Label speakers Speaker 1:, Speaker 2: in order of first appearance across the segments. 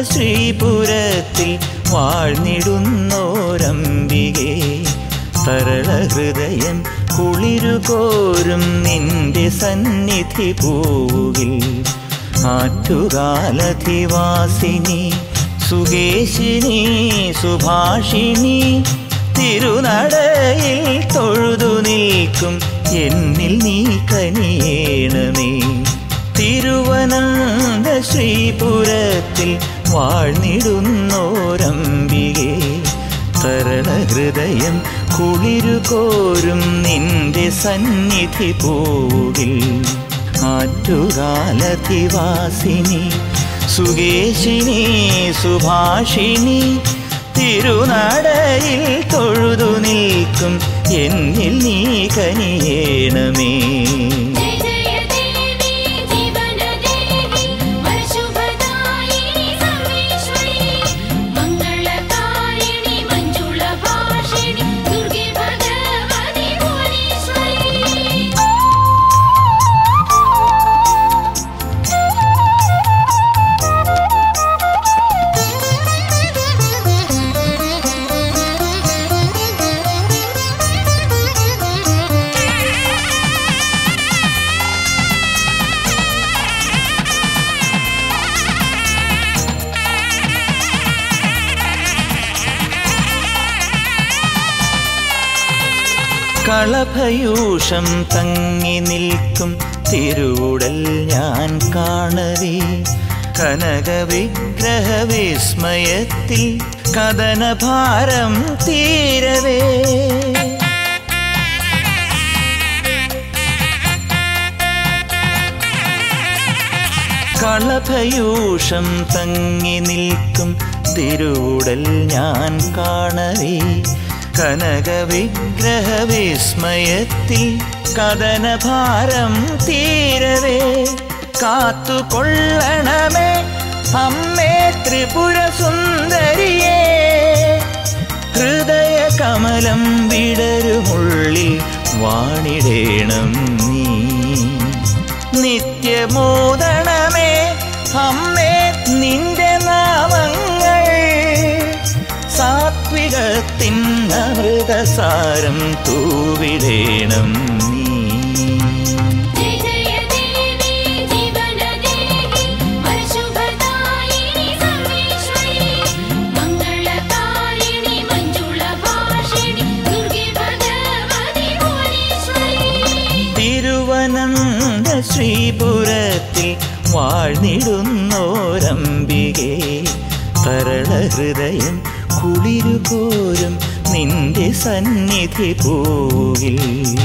Speaker 1: ശ്രീപുരത്തിൽ വാഴ്ന്നിടുന്നോരംബികേ സരള ഹൃദയം കുളിരുകോരും നിന്റെ സന്നിധി പൂകിൽ ആറ്റുകാലധിവാസിനി സുകേശിനി സുഭാഷിണി തിരുനടയിൽ തൊഴുതു നിൽക്കും എന്നിൽ നീ കനിയേണമേ തിരുവനന്ത ശ്രീപുരത്തിൽ വാഴ്ന്നിടുന്നോരംബികേ സരള ഹൃദയം കുളിരുകോരും നിന്റെ സന്നിധി പോകിൽ ആറ്റുകാലതിവാസിനി സുകേശിനി സുഭാഷിണി തിരുനടയിൽ തൊഴുതു നിൽക്കും എന്നിൽ നീ കനിയേണമേ
Speaker 2: ജയ ജയ ദേവി ജീവനദേഹി വരശുഭദായിനി സർവേശ്വരി മംഗളകാരിണി മഞ്ജുളഭാഷിണി ദുർഗെ ഭഗവതി ഭുവനേശ്വരി
Speaker 1: കളഭയൂഷം തങ്ങി നിൽക്കും തിരുവുടൽ ഞാൻ കാണവേ കനകവിഗ്രഹ വിസ്മയത്തിൽ കഥനഭാരം തീരവേ കളഭയൂഷം തങ്ങി നിൽക്കും തിരുവുടൽ ഞാൻ കാണവേ കനകവിഗ്രഹ വിസ്മയത്തിൽ കഥനഭാരം തീരവേ കാത്തുകൊള്ളണമേ അമ്മേ ത്രിപുര സുന്ദരിയേ ഹൃദയ കമലം വിടരുമുള്ളിൽ വാണിടേണം നീ നിത്യമോദണമേ അമ്മേ നിന്റെ നാമങ്ങൾ സാത്വികത്തിൻ അമൃതസാരം തൂവിടേണം നീ
Speaker 2: ജയ ജയ ദേവി ജീവനദേഹി വരശുഭദായിനി സർവേശ്വരി മംഗളകാരിണി മഞ്ജുളഭാഷിണി ദുർഗെ ഭഗവതി ഭുവനേശ്വരി
Speaker 1: തിരുവനന്ത ശ്രീപുരത്തിൽ വാഴ്ന്നിടുന്നോരംബികേ സരള ഹൃദയം കുളിരുകോരും നിന്റെ സന്നിധി പോകിൽ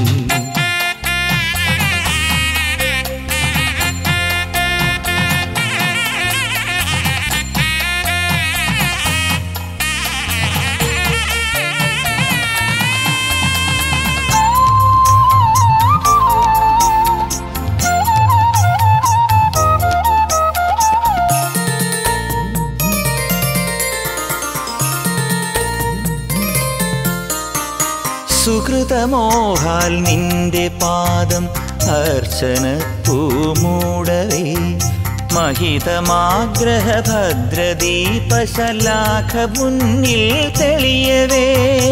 Speaker 1: സുഹൃതമോഹാൽ നിന്റെ പാദം അർച്ചന പൂമൂടവേ മഹിതമാഗ്രഹ ഭദ്രദീപശലാഖ മുന്നിൽ തെളിയവേ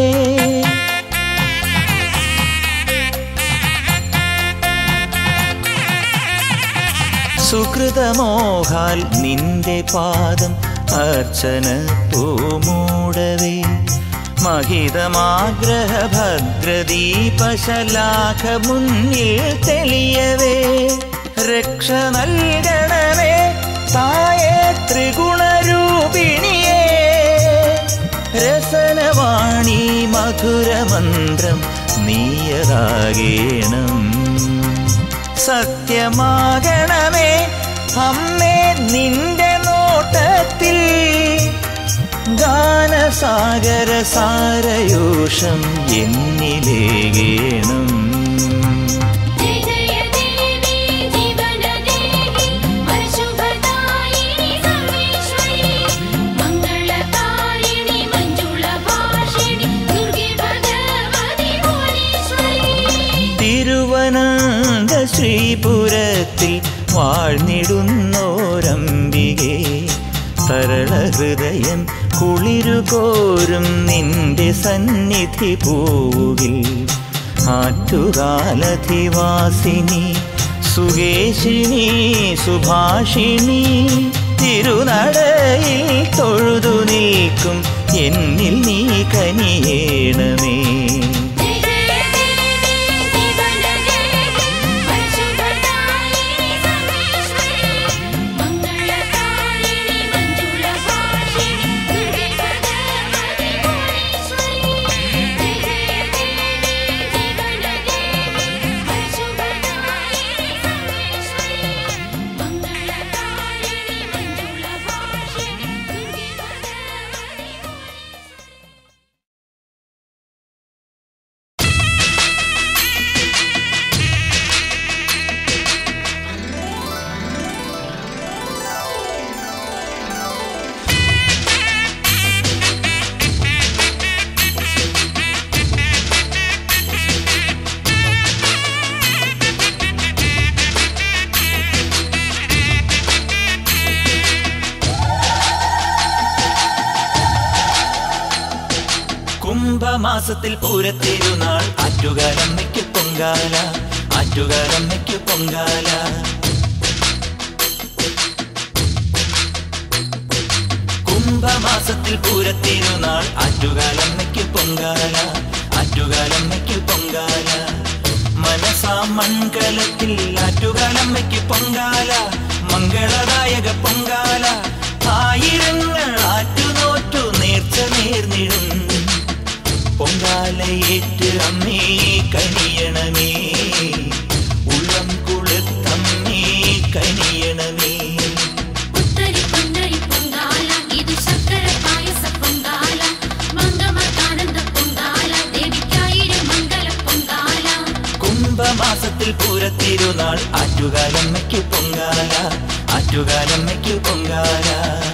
Speaker 1: സുഹൃതമോഹാൽ നിന്റെ പാദം അർച്ചന പൂമൂടവേ മഹിതമാഗ്രഹ ഭദ്രദീപശലാഖ മുന്നിൽ തെളിയവേ രക്ഷ നൽകണമേ തായേ ത്രിഗുണരൂപിണിയേ രസനവാണി മധുരമന്ത്രം നീയതാകേണം സത്യമാകണമേ അമ്മേ നിന്റെ നോട്ടത്തിൽ ഗാനസാഗര സാരയൂഷം എന്നിലേകേണം
Speaker 2: ജയ ജയ ദേവി ജീവനദേഹി വരശുഭദായിനി സർവേശ്വരി മംഗളകാരിണി മഞ്ജുളഭാഷിണി ദുർഗെ ഭഗവതി ഭുവനേശ്വരി
Speaker 1: തിരുവനന്ത ശ്രീപുരത്തിൽ വാഴ്ന്നിടുന്നോരംബികേ സരള ഹൃദയം കുളിരുകോരും നിന്റെ സന്നിധി പോവുകിൽ ആറ്റുകാലധിവാസിനി സുകേശിനി സുഭാഷിണി തിരുനടയിൽ തൊഴുതു നിൽക്കും എന്നിൽ നീ കനിയേണമേ
Speaker 2: ജയ ജയ ദേവി ജീവനദേഹി പരിശുദ്ധദായിനി സർവേശ്വരി മംഗളകാരിണി മഞ്ജുളഭാഷിണി ദുർഗേ ഭഗവതി ഭുവനേശ്വരി ജയ ജയ ദേവി ജീവനദേഹി പരിശുദ്ധദായിനി സർവേശ്വരി മംഗളകാരിണി മഞ്ജുളഭാഷിണി ദുർഗേ ഭഗവതി ഭുവനേശ്വരി
Speaker 1: കുംഭമാസത്തിൽ പൂരത്തിരുനാൾ ആറ്റുകാലമ്മയ്ക്ക് പൊങ്കാല ആറ്റുകാലമ്മയ്ക്ക് പൊങ്കാല കുംഭമാസത്തിൽ പൂരത്തിരുനാൾ ആറ്റുകാലമ്മയ്ക്ക് പൊങ്കാല ആറ്റുകാലമ്മയ്ക്ക് പൊങ്കാല മനസാ മൺകലത്തിൽ ആറ്റുകാലമ്മയ്ക്ക് പൊങ്കാല മംഗളദായക പൊങ്കാല ആയിരങ്ങൾ ആറ്റുനോറ്റു നേർച്ച നേർന്നിടും പൊങ്കാലയേറ്റ് അമ്മേ കനിയണമേ ഉള്ളം കുളിർത്തമ്മേ കനിയണമേ
Speaker 2: പുത്തരി പൊന്നരി പൊങ്കാല ഇത് ശർക്കര പായസ പൊങ്കാല മംഗമകാനന്ദ പൊങ്കാല ദേവിക്കായിരം മംഗള പൊങ്കാല
Speaker 1: കുംഭമാസത്തിൽ പൂരത്തിരുനാൾ ആറ്റുകാലമ്മയ്ക്ക് പൊങ്കാല ആറ്റുകാലമ്മയ്ക്ക് പൊങ്കാല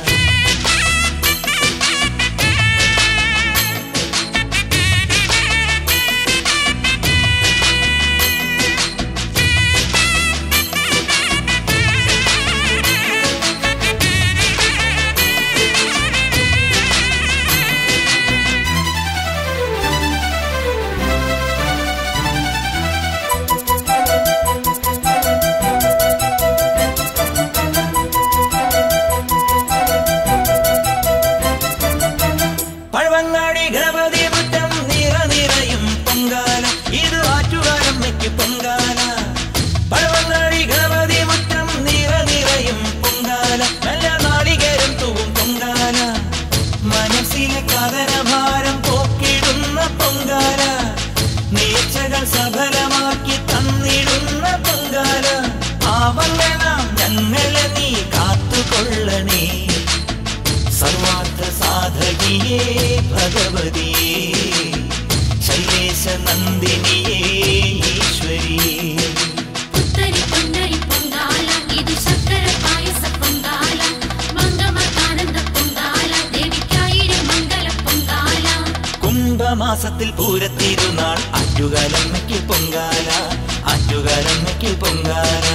Speaker 1: പഴവങ്ങാടി ഗണപതി മുറ്റം നിറ നിറയും പൊങ്കാല ഇത് ആറ്റുകാലമ്മയ്ക്ക് പൊങ്കാല പഴവങ്ങാടി ഗണപതി മുറ്റം നിറ നിറയും പൊങ്കാല നല്ല നാളികേരം തൂവും പൊങ്കാല മനസ്സിലെ കഥനഭാരം പോക്കിടുന്ന പൊങ്കാല നേർച്ചകൾ സഫലമാക്കി തന്നിടുന്ന പൊങ്കാല പാവങ്ങളാം ഞങ്ങളെ നീ കാത്തുകൊള്ളണേ സർവാർത്ഥ സാധകിയേ ഭഗവതിയേ ശൈലേശ നന്ദിനിയേ ഈശ്വരിയേ
Speaker 2: പുത്തരി പൊന്നരി പൊങ്കാല ഇത് ശർക്കര പായസ പൊങ്കാല മംഗമകാനന്ദ പൊങ്കാല ദേവിക്കായിരം മംഗള പൊങ്കാല
Speaker 1: കുംഭമാസത്തിൽ പൂരത്തിരുനാൾ ആറ്റുകാലമ്മയ്ക്ക് പൊങ്കാല ആറ്റുകാലമ്മയ്ക്ക് പൊങ്കാല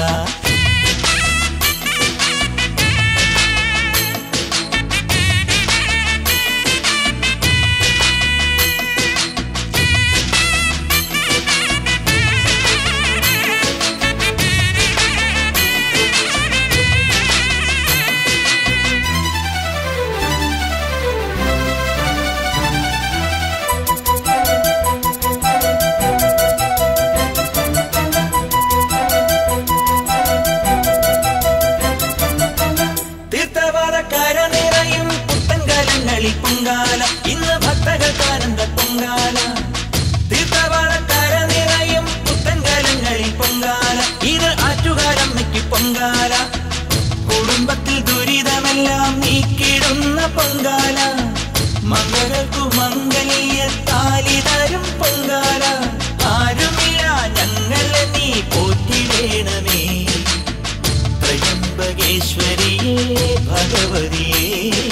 Speaker 1: തീർത്ഥവാദക്കാര നിറയും പുത്തൻകാലങ്ങളിൽ പൊങ്കാല ഇന്ന് ഭക്തകൾക്ക് ആനന്ദ പൊങ്കാല തീർത്ഥവാദക്കാര നിറയും പുത്തൻകാലങ്ങളിൽ പൊങ്കാല ഇത് ആറ്റുകാലമ്മയ്ക്ക് പൊങ്കാല കുടുംബത്തിൽ ദുരിതമെല്ലാം നീക്കിടുന്ന പൊങ്കാല മംഗളർക്കു മംഗല്യ താലി തരും പൊങ്കാല ആരുമില്ല ഞങ്ങളെ നീ പോറ്റിടേണമേ ത്രയംബകേശ്വരിയേ ഭഗവതിയേ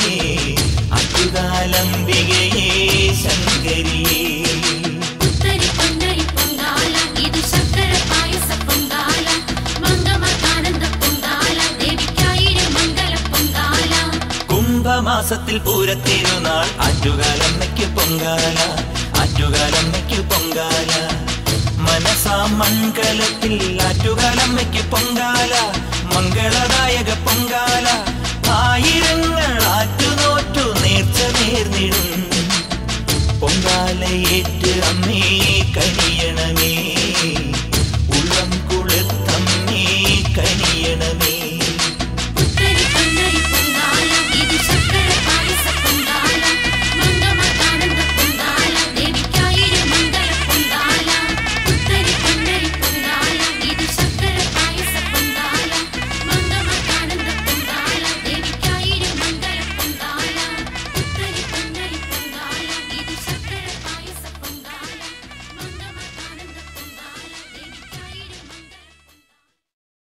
Speaker 1: അച്യുതാലംബികയേ ശങ്കരിയേ
Speaker 2: പുത്തരി പൊന്നരി പൊങ്കാല ഇത് ശർക്കര പായസ പൊങ്കാല മംഗമകാനന്ദ പൊങ്കാല ദേവിക്കായിരം മംഗള പൊങ്കാല
Speaker 1: കുംഭമാസത്തിൽ പൂരത്തിരുന്നാൾ ആറ്റുകാലമ്മയ്ക്ക് പൊങ്കാല ആറ്റുകാലമ്മയ്ക്ക് പൊങ്കാല മനസാ മൺകലത്തിൽ ആറ്റുകാലമ്മയ്ക്ക് പൊങ്കാല മംഗളദായക പൊങ്കാല ആയിരങ്ങൾ ആറ്റുനോറ്റു നേർച്ച നേർന്നിടും പൊങ്കാലയേറ്റ് അമ്മേ കനിയണമേ ഉള്ളം കുളിർത്തമ്മേ കനിയണമേ
Speaker 2: പുത്തരി പൊന്നരി പൊങ്കാല ഇത് ശർക്കര പായസ പൊങ്കാല മംഗമകാനന്ദ പൊങ്കാല ദേവിക്കായിരം മംഗള പൊങ്കാല പുത്തരി പൊന്നരി പൊങ്കാല ഇത് ശർക്കര പായസ പൊങ്കാല മംഗമകാനന്ദ പൊങ്കാല ദേവിക്കായിരം മംഗള പൊങ്കാല പുത്തരി പൊന്നരി പൊങ്കാല ഇത് ശർക്കര പായസ പൊങ്കാല മംഗമകാനന്ദ പൊങ്കാല ദേവിക്കായിരം മംഗള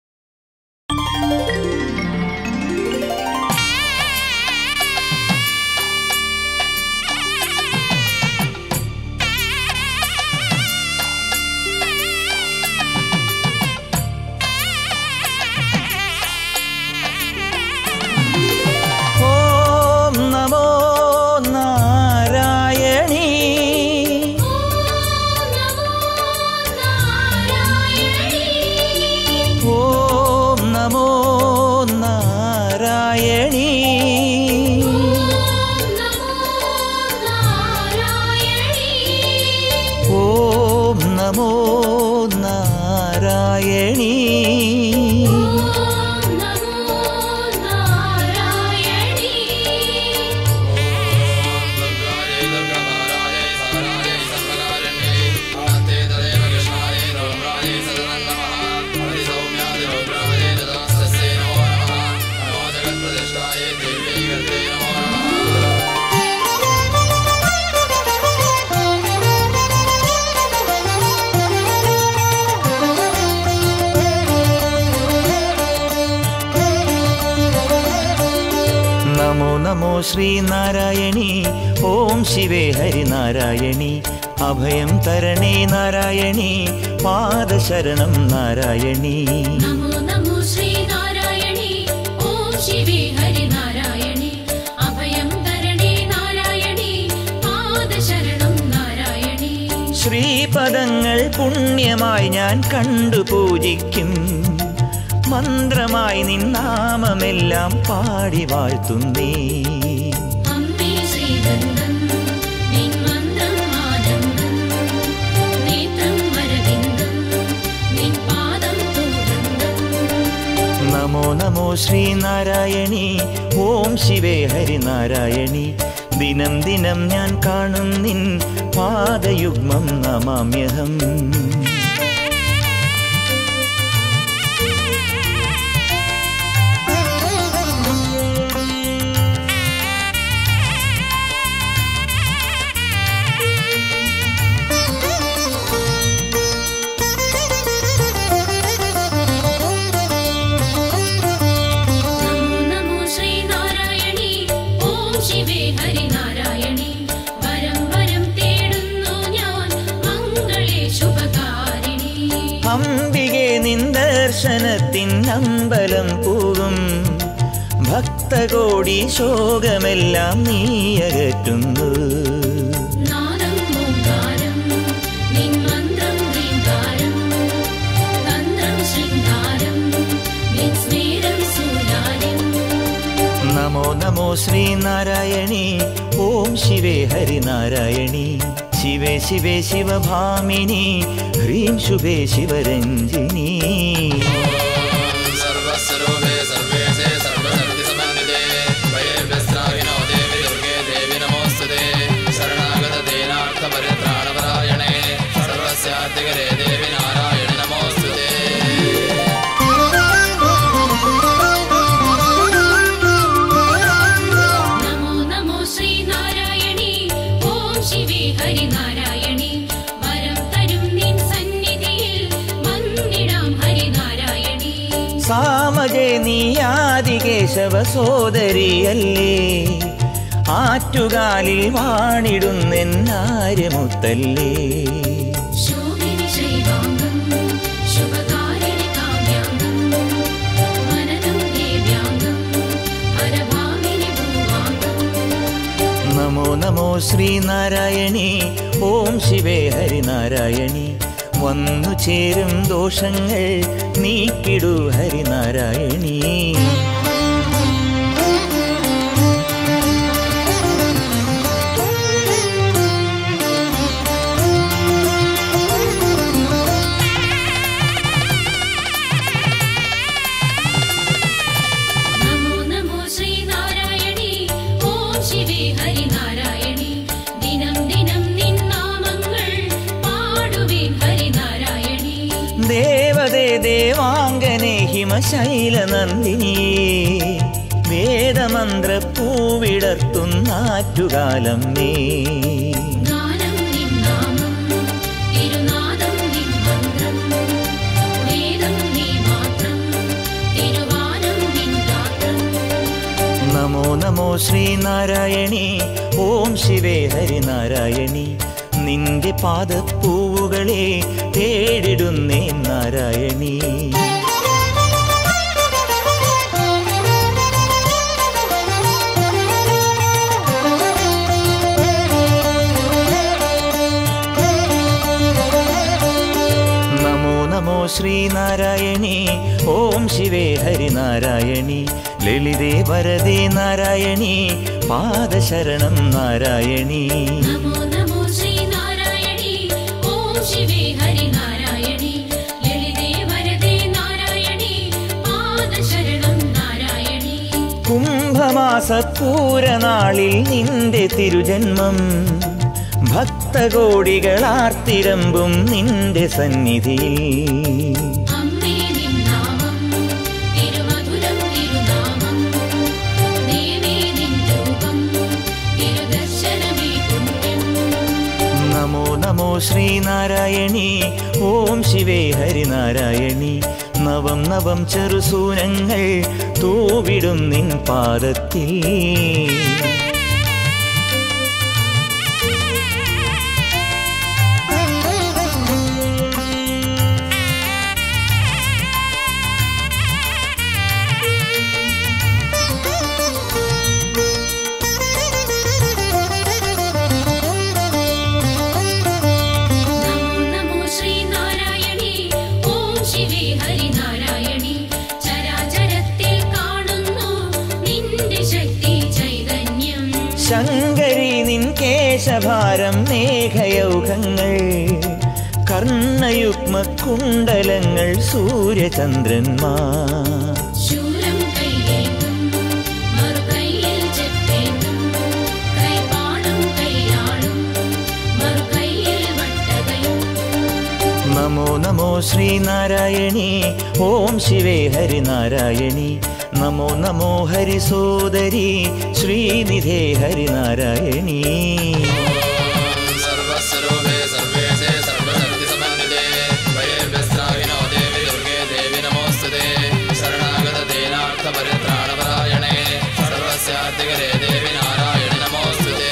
Speaker 1: ഓം നമോ നാരായണീ ഓം നമോ നാരായണീ ഓം നമോ നാരായണീ നമോ നമോ ശ്രീനാരായണി ഓം ശിവേ ഹരിനാരായണി അഭയം തരണേ നാരായണി പാദശരണം നാരായണി
Speaker 2: നമോ നമോ ശ്രീനാരായണി ഓം ശിവേ ഹരിനാരായണി അഭയം തരണേ നാരായണി പാദശരണം നാരായണി
Speaker 1: ശ്രീപദങ്ങൾ പുണ്യമായി ഞാൻ കണ്ടു പൂജിക്കും മന്ത്രമായി നിന്നാമമെല്ലാം പാടി വാഴ്ത്തുന്നേ
Speaker 2: അമ്മേ ശ്രീഗന്ധം നിൻ മന്ത്രം ആനന്ദം നേത്രം വരവിന്ദം നിൻ പാദം പൂവൃന്ദം
Speaker 1: നമോ നമോ ശ്രീനാരായണി ഓം ശിവേ ഹരിനാരായണി ദിനം ദിനം ഞാൻ കാണും നിൻ പാദയുഗ്മം നമാമ്യഹം
Speaker 2: നമോ നമോ ശ്രീനാരായണി ഓം ശിവേ ഹരിനാരായണി വരം വരം തേടുന്നു ഞാൻ മംഗളേ ശുഭകാരിണി
Speaker 1: അംബികെ നിന്ദർശനത്തിൻ അമ്പലം പൂവും ഭക്തകോടി ശോകമെല്ലാം നീയകറ്റുന്നു
Speaker 2: നാദം ഓംകാരം നിൻ മന്ത്രം ഹ്രീങ്കാരം തന്ത്രം ശൃംഗാരം നിൻ സ്മേരം സൂലാര്യം
Speaker 1: നമോ നമോ ശ്രീനാരായണി ഓം ശിവേ ഹരിനാരായണി ശിവേ ശിവേ ശിവഭാമിനി ഹ്രീം ശുഭേ ശിവരഞ്ജിനി
Speaker 3: സർവസ്വരൂപേ സർവേശേ സർവസർത്തിസമന്വിതേ വയേഭ്യസ്ത്രാവിനോ ദേവി ദുർഗേ ദേവി നമോസ്തുതേ ശരണാഗതദേനാർത്ഥപരിത്രാണപരായണേ സർവസ്യാർത്ഥികരേ ദേവി നാരായണി നമോസ്തുതേ
Speaker 2: നമോ നമോ ശ്രീനാരായണി ഓം ശിവേ ഹരിനാരായണി വരം തരും നിൻ സന്നിധിയിൽ വന്നിടാം ഹരിനാരായണി
Speaker 1: സാമജേ നീയാദികേശവ സോദരിയല്ലേ ആറ്റുകാലിൽ വാണിടുന്നെന്നാര്യമുത്തല്ലേ
Speaker 2: ശോഭിനി ശൈവാംഗം ശുഭകാരിണി കാമ്യാംഗം മനനം ദേവ്യാംഗം ഹരഭാമിനി ഭൂവാംഗം
Speaker 1: നമോ നമോ ശ്രീനാരായണി ഓം ശിവേ ഹരിനാരായണി വന്നു ചേരും ദോഷങ്ങൾ നീക്കിടു ഹരിനാരായണി
Speaker 2: നമോ നമോ ശ്രീനാരായണി ഓം ശിവേ ഹരിനാരായണി ദിനം ദിനം നിൻ നാമങ്ങൾ പാടുവേൻ ഹരിനാരായണി
Speaker 1: ദേവതേ ദേവാംഗനെ ഹിമശൈല നന്ദിനിയേ വേദമന്ത്ര പൂവിടർത്തുന്നാറ്റുകാലം മേ
Speaker 2: ഗാനം നിൻ നാമം തിരുനാദം നിൻ മന്ത്രം വേദം നീ മാത്രം തിരുവാനം നിൻ ഗാത്രം
Speaker 1: നമോ നമോ ശ്രീനാരായണി ഓം ശിവേ ഹരിനാരായണി നിന്റെ പാദപ്പൂവുകളെ തേടിടുന്നേ നാരായണി നമോ നമോ ശ്രീനാരായണി ഓം ശിവേ ഹരിനാരായണി ലളിതേ വരദേ നാരായണി പാദശരണം നാരായണി
Speaker 2: നമോ നമോ ശ്രീനാരായണി ഓം ശിവേ ഹരിനാരായണി ലളിതേ വരദേ നാരായണി പാദശരണം നാരായണി
Speaker 1: കുംഭമാസപ്പൂരനാളിൽ നിന്റെ തിരുജന്മം ഭക്തകോടികളാർത്തിരമ്പും നിന്റെ സന്നിധിയിൽ
Speaker 2: അമ്മേ നിൻ നാമം തിരുമധുരം തിരുനാമം ദേവേ നിൻ രൂപം തിരുദർശനമേ പുണ്യം
Speaker 1: നമോ നമോ ശ്രീനാരായണി ഓം ശിവേ ഹരിനാരായണി നവം നവം ചെറുസൂനങ്ങൾ തൂവിടും നിൻ പാദത്തിൽ
Speaker 2: നമോ നമോ ശ്രീനാരായണി ഓം ശിവേ ഹരിനാരായണി ചരാചരത്തിൽ കാണുന്നു നിന്റെ ശക്തി ചൈതന്യം
Speaker 1: ശങ്കരി നിൻ കേശഭാരം മേഘയൗഖങ്ങൾ കർണയുഗ്മ കുണ്ടലങ്ങൾ സൂര്യചന്ദ്രന്മാർ
Speaker 2: ശൂലം കൈയേന്തും മറുകൈയിൽ ചെപ്പേന്തും കൈപാടും കൈയാളും മറുകൈയിൽ വട്ടകയും
Speaker 1: നമോ നമോ ശ്രീനാരായണി ഓം ശിവേ ഹരിനാരായണി നമോ നമോ ഹരിസോദരി ശ്രീനിധേ ഹരിനാരായണി
Speaker 3: സർവസ്വരൂപേ സർവേശേ സർവശക്തിസമന്വിതേ വയേഭ്യസ്ത്രാഹിനോ ദേവി ദുർഗേ ദേവി നമോസ്തുതേ ശരണാഗതദേനാർത്ഥപരിത്രാണപരായണേ സർവസ്യാധികരേ ദേവി നാരായണി നമോസ്തുതേ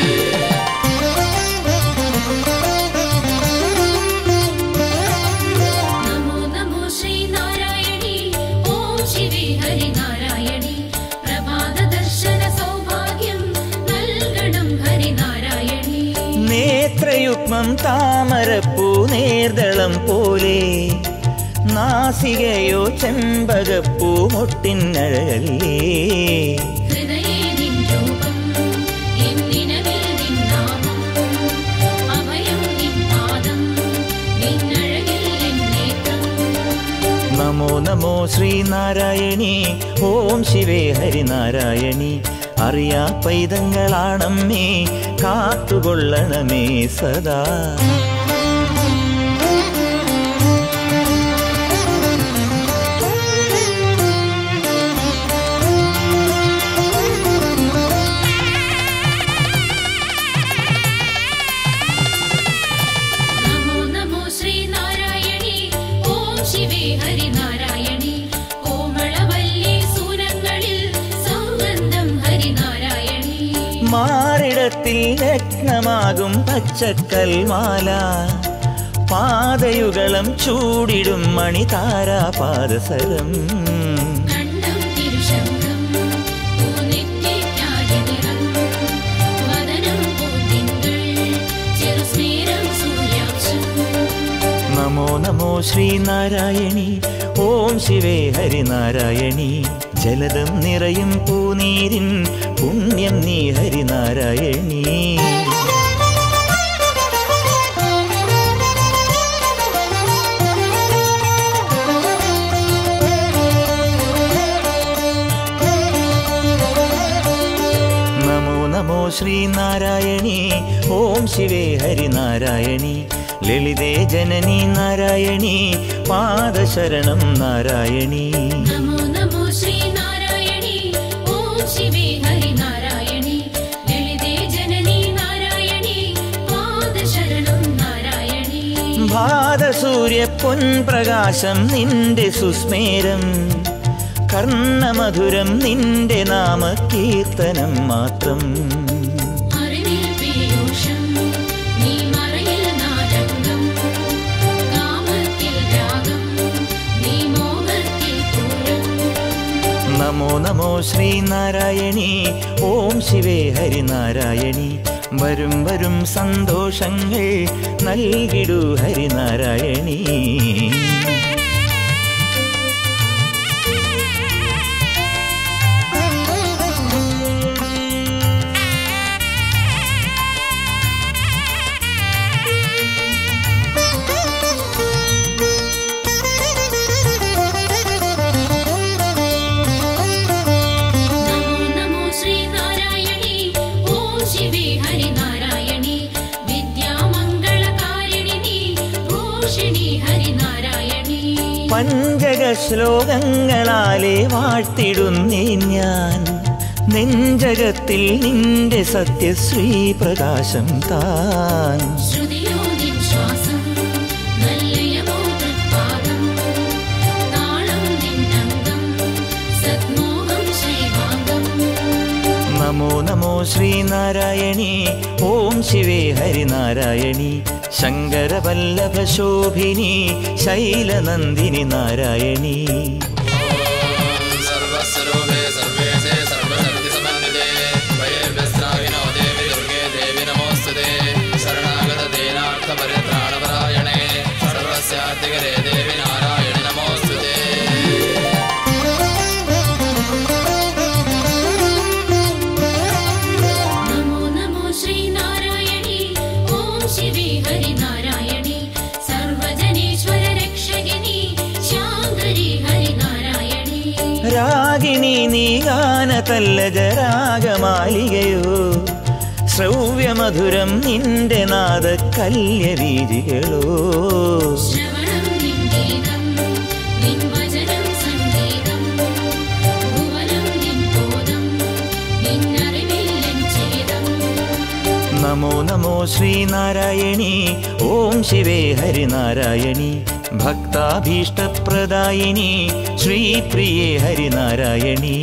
Speaker 2: നമോ നമോ ശ്രീനാരായണി ഓം ശിവേ ഹരിനാരായണി പ്രഭാത ദർശന സൗഭാഗ്യം നൽകണം ഹരിനാരായണി
Speaker 1: നേത്രയുഗ്മം താമരപ്പൂ നേർദളം പോലെ നാസികയോ ചെമ്പകപ്പൂ മൊട്ടിനഴകല്ലേ
Speaker 2: ഹൃദയേ നിൻ രൂപം എന്നിനവിൽ നിൻ നാമം അഭയം നിൻ പാദം നിന്നഴകിൽ എൻ നേത്രം
Speaker 1: നമോ നമോ ശ്രീനാരായണി ഓം ശിവേ ഹരിനാരായണി അറിയാ പൈതങ്ങളാണമ്മേ കാത്തുകൊള്ളണമേ സദാ
Speaker 2: നമോ നമോ ശ്രീനാരായണി ഓം ശിവേ ഹരിനാരായണി കോമളവല്ലി സൂനങ്ങളിൽ സൗഗന്ധം ഹരിനാരായണി
Speaker 1: മാറിടത്തിൽ രത്നമാകും പച്ചക്കൽമാല പാതയുഗളം ചൂടിടും മണിതാരാ പാദസരം
Speaker 2: കണ്ഠം തിരുശങ്കം പൂനെറ്റിക്കായ നിറം
Speaker 1: ശ്രീനാരായണി ഓം ശിവേ ഹരിനാരായണി ജലദം നിറയും പൂനീരിൻ പുണ്യം നീ ഹരിനാരായണി നമോ നമോ ശ്രീനാരായണി ഓം ശിവേ ഹരിനാരായണി ലളിതേ ജനനി നാരായണി പാദശരണം നാരായണി
Speaker 2: നമോ നമോ ശ്രീനാരായണി ഓം ശിവേ ഹരിനാരായണി ലളിതേ ജനനി നാരായണി പാദശരണം നാരായണി
Speaker 1: ഭാതസൂര്യ പൊൻപ്രകാശം നിന്റെ സുസ്മേരം കർണമധുരം നിന്റെ നാമ കീർത്തനം മാത്രം
Speaker 2: അറിവിൽ പീയൂഷം നീ മറയിൽ നാടകം കാമത്തിൽ രാഗം നീ മോഹത്തിൽ പൂരം
Speaker 1: നമോ നമോ ശ്രീനാരായണി ഓം ശിവേ ഹരിനാരായണി വരും വരും സന്തോഷങ്ങൾ നൽകിടൂ ഹരിനാരായണി
Speaker 2: നമോ നമോ ശ്രീനാരായണി ഓം ശിവേ ഹരിനാരായണി വിദ്യാമംഗളകാരിണി നീ ഭൂഷിണി ഹരിനാരായണി
Speaker 1: പഞ്ചക ശ്ലോകങ്ങളാലെ വാഴ്ത്തിടുന്നേ ഞാൻ നെഞ്ചകത്തിൽ നിന്റെ സത്യശ്രീ പ്രകാശം താൻ
Speaker 2: ശ്രുതിയോ നിൻ ശ്വാസം നല്ലയമോ തൃപ്പാദം താളം നിന്നംഗം സദ്മോഹം ശ്രീഭാഗം
Speaker 1: നമോ നമോ ശ്രീനാരായണി ഓം ശിവേ ഹരിനാരായണി ശങ്കരവല്ലഭ ശോഭിനി ശൈലനന്ദിനി നാരായണി
Speaker 3: സർവസ്വരൂപേ സർവേശേ സർവശക്തിസമന്വിതേ വയേഭ്യസ്ത്രാഹിനോ ദേവി ദുർഗേ ദേവി നമോസ്തുതേ ശരണാഗതദീനാർത്ഥപരിത്രാണപരായണേ സർവസ്യാധികരേ ദേവി നാരായണി നമോസ്തുതേ
Speaker 2: നമോ നമോ ശ്രീനാരായണി ഓം ശിവേ ഹരിനാരായണി സർവജനേശ്വര രക്ഷകിനി ശാങ്കരി ഹരിനാരായണി
Speaker 1: രാഗിണി നീ ഗാനതല്ലജ രാഗമാലികയോ ശ്രവ്യമധുരം നിന്റെ നാദ കല്യവീജികളോ
Speaker 2: ശ്രവണം നിൻ ഗീതം നിൻ വചനം സംഗീതം ഭുവനം നിൻ ബോധം നിന്നറിവില്ലൻ ചേതം
Speaker 1: നമോ നമോ ശ്രീനാരായണി ഓം ശിവേ ഹരിനാരായണി ഭക്താഭീഷ്ടപ്രദായിനി ശ്രീപ്രിയേ ഹരിനാരായണി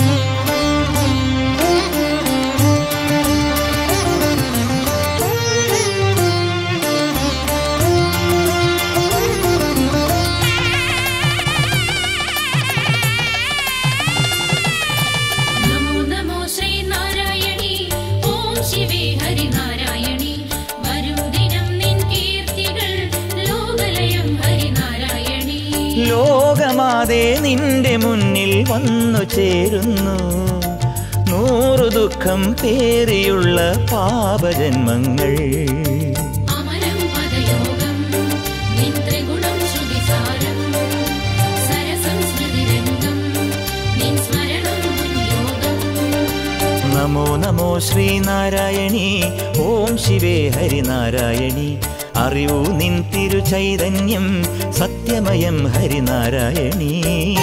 Speaker 2: നമോ നമോ ശ്രീനാരായണി ഓം ശിവേ ഹരിനാരായണി വരും ദിനം നിൻ കീർത്തികൾ ലോകലയം ഹരിനാരായണി
Speaker 1: ലോകമാതെ നിന്റെ മുന്നിൽ വന്നു ചേരുന്നു നൂറു ദുഃഖം പേറിയുള്ള പാപജന്മങ്ങൾ
Speaker 2: അമരം പദയോഗം നിൻ ത്രിഗുണം ശ്രുതിസാരം സരസംസ്മൃതിരംഗം നിൻ സ്മരണം മുൻയോഗം
Speaker 1: നമോ നമോ ശ്രീനാരായണി ഓം ശിവേ ഹരിനാരായണി അറിവൂ നിൻ തിരുചൈതന്യം സത്യമയം ഹരിനാരായണി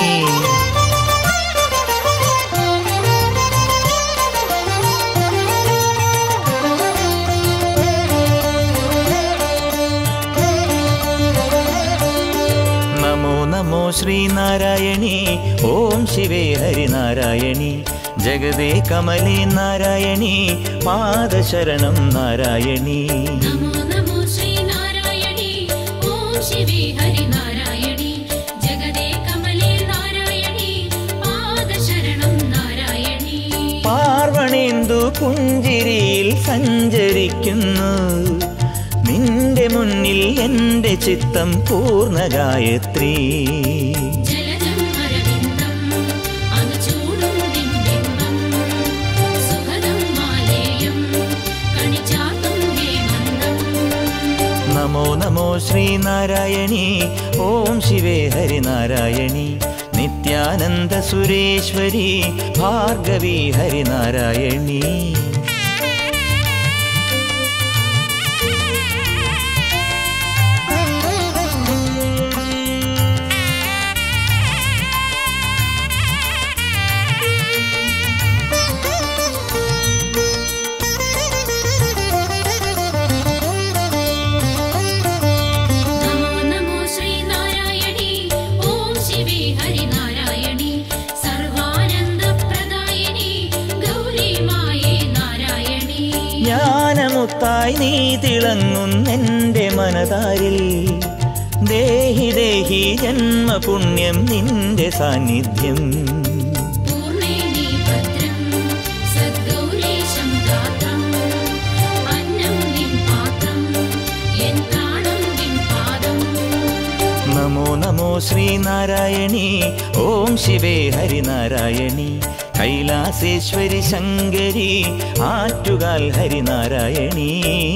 Speaker 1: നമോ നമോ ശ്രീനാരായണി ഓം ശിവേ ഹരിനാരായണി ജഗദേ കമലേ നാരായണി പാദശരണം നാരായണി
Speaker 2: നമോ നമോ ശ്രീനാരായണി ഓം ശിവേ ഹരിനാരായണി ജഗദേ കമലേ നാരായണി പാദശരണം നാരായണി
Speaker 1: പാർവണേന്ദു പുഞ്ചിരിയിൽ സഞ്ചരിക്കുന്നു നിന്റെ നിന്റെ മുന്നിൽ എൻ്റെ ചിത്തം പൂർണ്ണ ഗായത്രി
Speaker 2: ജലജം അരവിന്ദം അത് ചൂടും ബിംബം സുഖദം മാലേയം കണിചാത്തും ഹേമന്തം
Speaker 1: നമോ നമോ ശ്രീനാരായണി ഓം ശിവേ ഹരിനാരായണി നിത്യാനന്ദ സുരേശ്വരി ഭാർഗവി ഹരിനാരായണി
Speaker 2: നമോ നമോ ശ്രീനാരായണി ഓം ശിവേ ഹരിനാരായണി സർവാനന്ദപ്രദായിനി ഗൗരി മായേ നാരായണി
Speaker 1: ജ്ഞാനമുത്തായി നീ തിളങ്ങുന്നെൻ്റെ മനതാരിൽ ദേഹി ദേഹി ജന്മപുണ്യം നിന്റെ സാന്നിധ്യം
Speaker 2: പൂർണേനി ഭദ്രം സദ്ഗൗരീശം ഗാത്രം അന്നം നിൻ പാത്രം എൻ പ്രാണം നിൻ പാദം
Speaker 1: നമോ നമോ ശ്രീനാരായണി ഓം ശിവേ ഹരിനാരായണി കൈലാസേശ്വരി ശങ്കരി ആറ്റുകാൽ ഹരിനാരായണി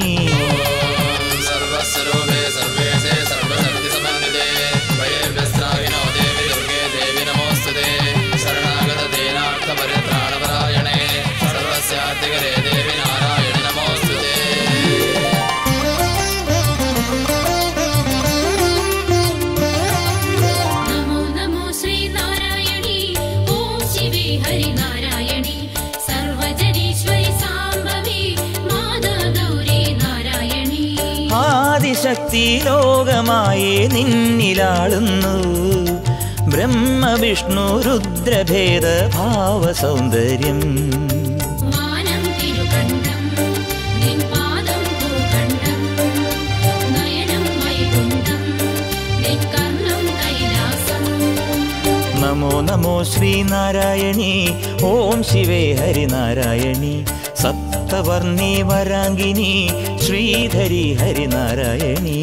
Speaker 3: സർവസ്വരൂപേ സർവേശേ സർവശക്തിസമന്വിതേ വയേഭ്യസ്ത്രാഹിനോ ദേവി ദുർഗേ ദേവി നമോസ്തുതേ ശരണാഗതദീനാർത്ഥപരിത്രാണപരായണേ സർവസ്യാധികരേ ദേവി നാരായണി നമോസ്തുതേ
Speaker 2: നമോ നമോ ശ്രീനാരായണി ഓം ശിവേ ഹരിനാരായണി സർവജനീശ്വരി സാംഭവി മാതാ ഗൗരി നാരായണി
Speaker 1: ആദിശക്തി ലോകമായേ നിന്നിലാളുന്നു ബ്രഹ്മവിഷ്ണു രുദ്രഭേദ ഭാവ സൗന്ദര്യം
Speaker 2: വാനം തിരുകണ്ഠം നിൻ പാദം ഭൂഖണ്ഡം നയനം വൈകുണ്ഠം നിൻ കർണം കൈലാസം
Speaker 1: നമോ നമോ ശ്രീനാരായണി ഓം ശിവേ ഹരിനാരായണി സപ്തവർണ്ണി വരാങ്കിനി ശ്രീധരി ഹരിനാരായണി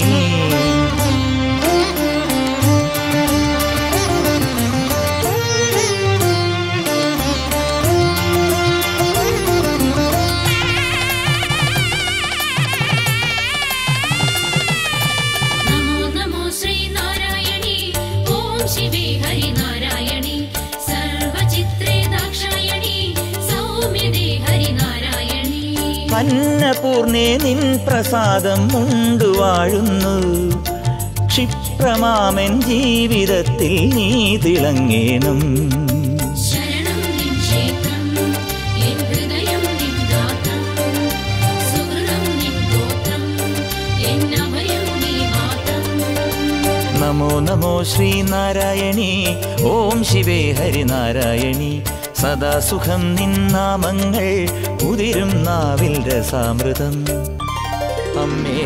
Speaker 2: നമോ നമോ ശ്രീനാരായണി ഓം ശിവേ ഹരിനാരായണി സർവചിത്രേ ദാക്ഷായണി സൗമ്യദേ ഹരിനാരായണി
Speaker 1: അന്നപൂർണേ നിൻ പ്രസാദം ഉണ്ടു വാഴുന്നു ക്ഷിപ്രമാമൻ ജീവിതത്തിൽ നീ തിളങ്ങേണം
Speaker 2: ശരണം നിൻ ക്ഷേത്രം എൻ ഹൃദയം നിൻ ഗാത്രം സുഹൃതം നിൻ ഗോത്രം എൻ അഭയം നീ മാത്രം
Speaker 1: നമോ നമോ ശ്രീനാരായണി ഓം ശിവേ ഹരിനാരായണി സദാ സുഖം നിന്നാമങ്ങൾ ഉതിരും നാവിൽ രസാമൃതം അമ്മേ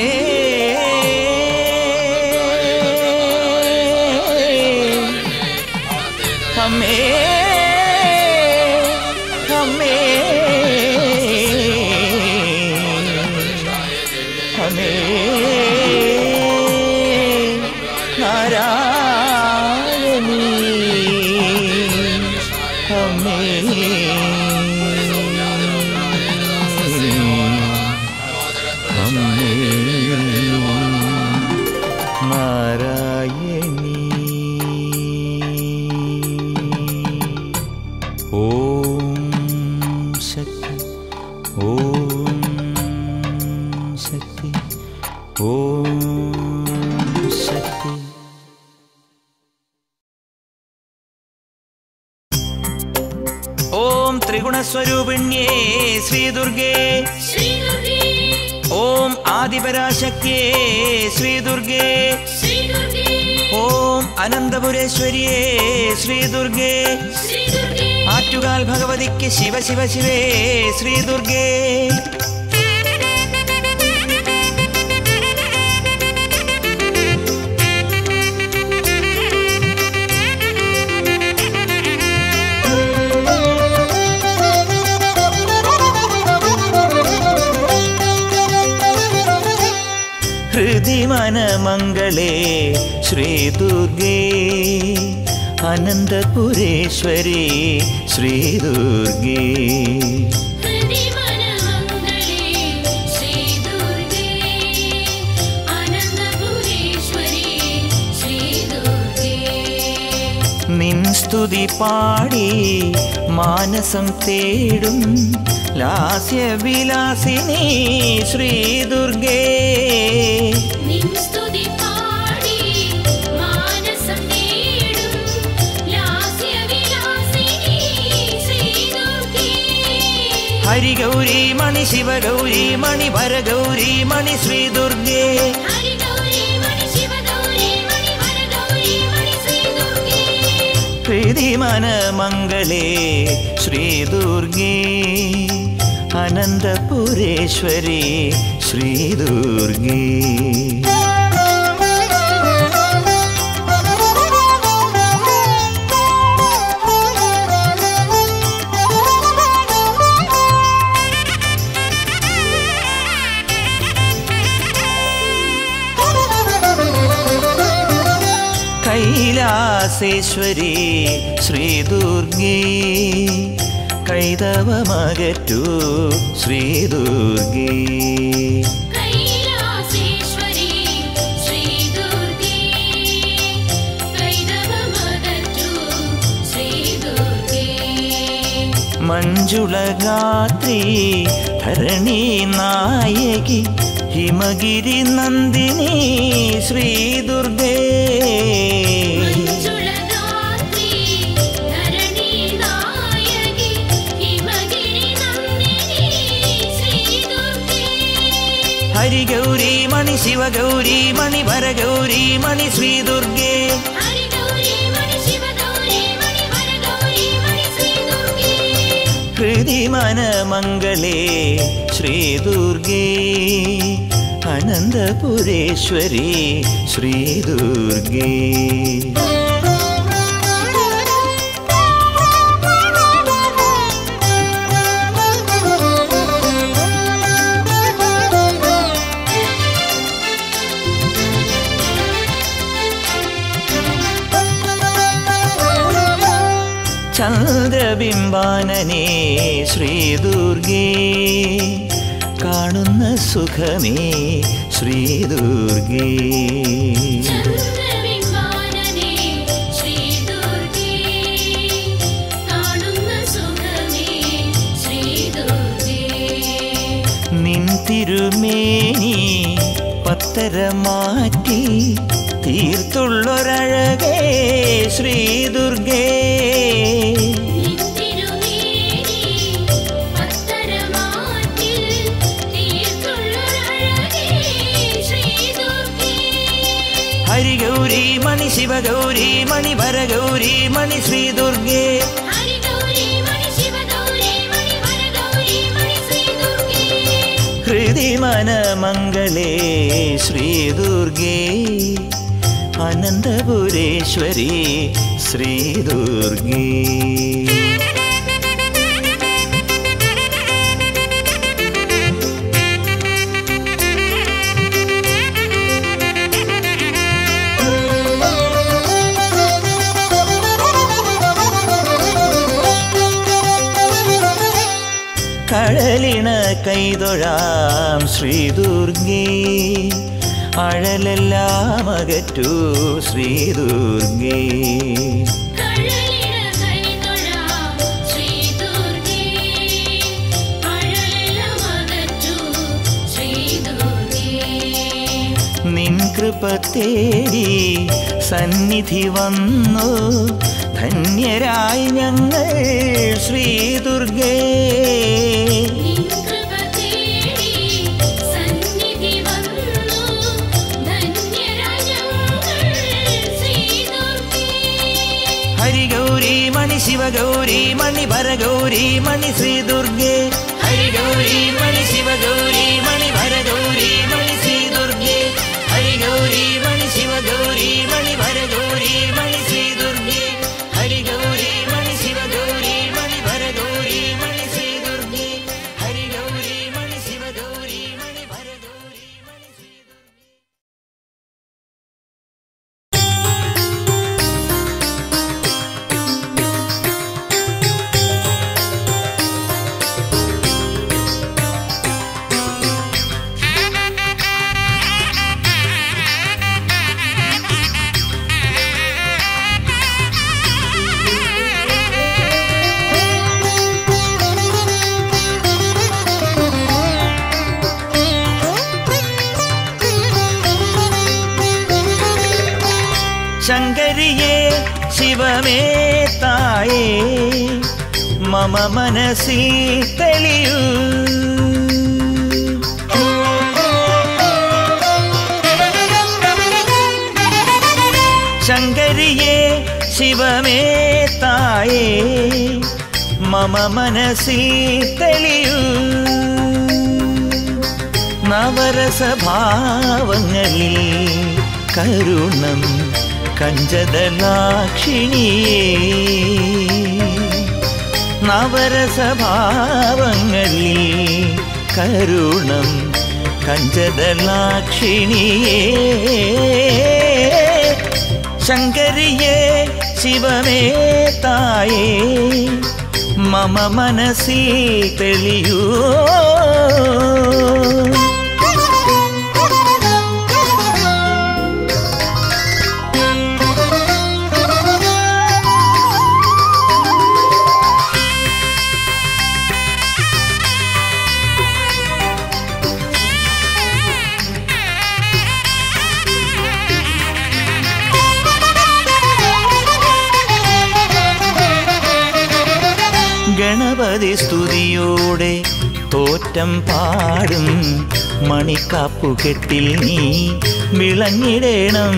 Speaker 1: അമ്മേ അമ്മേ അമ്മേ നാരായണി അമ്മേ അമ്മേ നാരായണി ഓം ശക്തി ഓം ശക്തി ഓം ശക്തി ഓം ത്രിഗുണസ്വരൂപിണ്യേ ശ്രീദുർഗേ
Speaker 2: ശ്രീദുർഗേ
Speaker 1: ഓം ആദിപരാശക്തിയേ ശ്രീദുർഗേ
Speaker 2: ശ്രീദുർഗേ
Speaker 1: ഓം അനന്തപുരേശ്വരിയേ ശ്രീദുർഗേ
Speaker 2: ശ്രീദുർഗേ
Speaker 1: ആറ്റുകാൽ ഭഗവതിക്ക് ശിവ ശിവ ശിവേ ശ്രീദുർഗേ ഹൃദിമനമംഗളേ ശ്രീദുർഗേ അനന്തപുരേശ്വരി ശ്രീദുർഗേ
Speaker 2: ഹൃദിമനമംഗളേ ശ്രീദുർഗേ അനന്തപുരേശ്വരി ശ്രീദുർഗേ
Speaker 1: നിൻ സ്തുതി പാടി മാനസം തേടും ലാസ്യവിലാസിനി ശ്രീദുർഗേ
Speaker 2: നിൻ സ്തുതി പാടി മാനസം നേടും ലാസ്യവിലാസിനി ശ്രീദുർഗേ
Speaker 1: ഹരിഗൗരി മണി ശിവഗൗരി മണി ഭരഗൗരി മണി ശ്രീദുർഗേ
Speaker 2: ഹരിഗൗരി മണി ശിവഗൗരി മണി വരഗൗരി മണി ശ്രീദുർഗേ
Speaker 1: ഹൃദിമനമംഗളേ ശ്രീദുർഗേ അനന്തപുരേശ്വരി ശ്രീദുർഗേ കൈലാസേശ്വരി ശ്രീദുർഗേ കൈതവമകറ്റു ശ്രീദുർഗേ
Speaker 2: കൈലാസേശ്വരി ശ്രീദുർഗേ കൈതവമകറ്റു ശ്രീദുർഗേ
Speaker 1: മഞ്ജുളഗാത്രി ധരണി നായകി ഹിമഗിരി നന്ദിനി ശ്രീദുർഗേ
Speaker 2: മഞ്ജുളഗാത്രി ധരണി നായകി ഹിമഗിരി നന്ദിനി ശ്രീദുർഗേ
Speaker 1: ഹരിഗൗരി മണി ശിവഗൗരി മണി ഭരഗൗരി മണി ശ്രീദുർഗേ
Speaker 2: ഹരിഗൗരി മണി ശിവഗൗരി മണി വരഗൗരി മണി ശ്രീദുർഗേ
Speaker 1: ഹൃദിമനമംഗളേ ശ്രീദുർഗേ അനന്തപുരേശ്വരി ശ്രീദുർഗേ ചന്ദ്രബിംബാനനേ ശ്രീദുർഗേ കാണുന്ന സുഖമേ ശ്രീദുർഗേ
Speaker 2: ചന്ദ്രബിംബാനനേ ശ്രീദുർഗേ കാണുന്ന സുഖമേ ശ്രീദുർഗേ
Speaker 1: നിൻ തിരുമേനി പത്തര മാറ്റി തീർത്തുള്ളൊരഴകേ ശ്രീദുർഗേ
Speaker 2: നിന്തിരുമേനി പത്തരമാറ്റിൽ തീർത്തുള്ളൊരഴകേ ശ്രീദുർഗേ
Speaker 1: ഹരിഗൗരി മണി ശിവഗൗരി മണി ഭരഗൗരി മണി ശ്രീദുർഗേ
Speaker 2: ഹരിഗൗരി മണി ശിവഗൗരി മണി വരഗൗരി മണി ശ്രീദുർഗേ
Speaker 1: ഹൃദിമനമംഗളേ ശ്രീദുർഗേ അനന്തപുരേശ്വരി ശ്രീദുർഗേ കഴലിണ കൈതൊഴാം ശ്രീദുർഗേ അഴലെല്ലാം അകറ്റൂ ശ്രീദുർഗേ
Speaker 2: കഴലിന കൈതൊഴാം ശ്രീദുർഗേ അഴലെല്ലാം അകറ്റൂ ശ്രീദുർഗേ
Speaker 1: നിൻ കൃപ തേടി സന്നിധി വന്നു ധന്യരായി ഞങ്ങൾ ശ്രീദുർഗേ
Speaker 2: നിൻ കൃപ തേടി സന്നിധി വന്നു ധന്യരായ ഞങ്ങൾ ശ്രീദുർഗേ
Speaker 1: ഹരിഗൗരി മണി ശിവഗൗരി മണി ഭരഗൗരി മണി ശ്രീദുർഗേ ഹരിഗൗരി മണി ശിവഗൗരി മണി ഭരഗൗരി മണി ശ്രീദുർഗേ ഹരിഗൗരി മണി ശിവഗൗരി മണി ഭരഗൗരി മണി ശ്രീദുർഗേ ഹരിഗൗരി മണി ശിവഗൗരി മണി ഭരഗൗരി മണി ശ്രീദുർഗേ ഹരിഗൗരി മണി ശിവഗൗരി മണി ഭരഗൗരി ശിവമേ തായേ മമ മനസ്സിൽ തെളിയൂ ശങ്കരിയേ ശിവമേ തായേ മമ മനസ്സിൽ തെളിയൂ നവരസഭാവങ്ങളിൽ കരുണം കഞ്ചദലാക്ഷിണിയേ നവരസഭാവങ്ങളിൽ കരുണം കഞ്ചദലാക്ഷിണിയേ ശങ്കരിയേ ശിവമേ തായേ മമ മനസ്സിൽ തെളിയൂ ഗണപതി സ്തുതിയോടെ തോറ്റം പാടും മണിക്കാപ്പുകെട്ടിൽ നീ വിളങ്ങിടേണം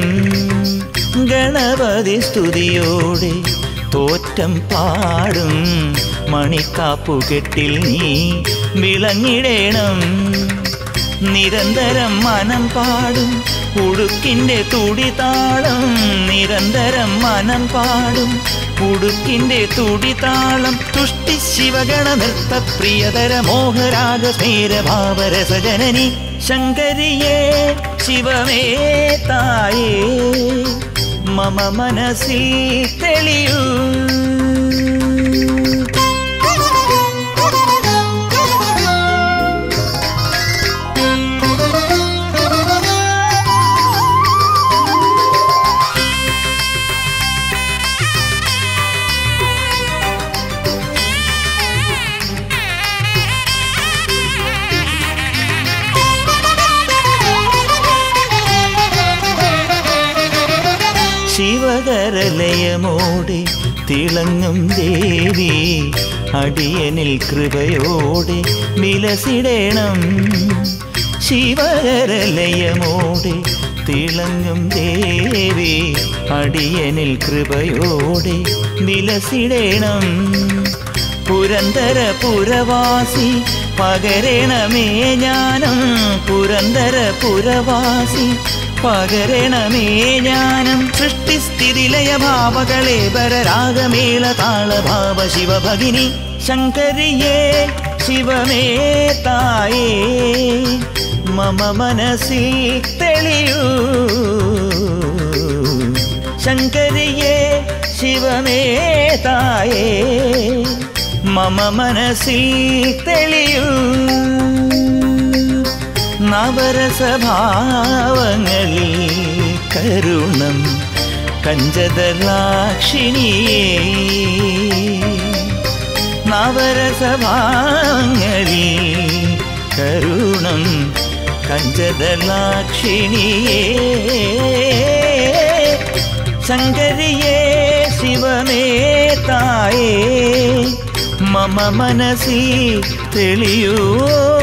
Speaker 1: ഗണപതി സ്തുതിയോടെ തോറ്റം പാടും മണിക്കാപ്പുകെട്ടിൽ നീ വിളങ്ങിടേണം നിരന്തരം മനം പാടും ഉടുക്കിൻ്റെ തുടിതാളം നിരന്തരം മനം പാടും ഉടുക്കിൻ്റെ തുടിതാളം തുഷ്ടി ശിവഗണ നൃത്ത പ്രിയതര മോഹരാഗ സ്മേരഭാവരസജനനി ശങ്കരിയേ ശിവമേ തായേ മമ മനസ്സിൽ തെളിയൂ ശിവകരലയമോടെ തിളങ്ങും ദേവി അടിയനിൽ കൃപയോടെ വിലസിടേണം ശിവകരലയമോടെ തിളങ്ങും ദേവി അടിയനിൽ കൃപയോടെ വിലസിടേണം പുരന്തര പുരവാസി പകരണമേ ജ്ഞാനം പുരന്തര പുരവാസി പകരണമേ ജ്ഞാനം സൃഷ്ടിസ്ഥിതിലയ ഭാവകളെ പരരാഗമേള താളഭാവ ശിവഭഗിനി ശങ്കരിയേ ശിവമേ തായേ മമ മനസ്സിൽ തെളിയൂ ശങ്കരിയേ ശിവമേ തായേ മമ മനസ്സിൽ തെളിയൂ നവരസഭാവങ്ങളിൽ കരുണം കഞ്ചദലാക്ഷിണിയേ നവരസഭാങ്ങളിൽ കരുണം കഞ്ചദലാക്ഷിണിയേ ശങ്കരിയേ ശിവമേ തായേ മമ മനസ്സിൽ തെളിയൂ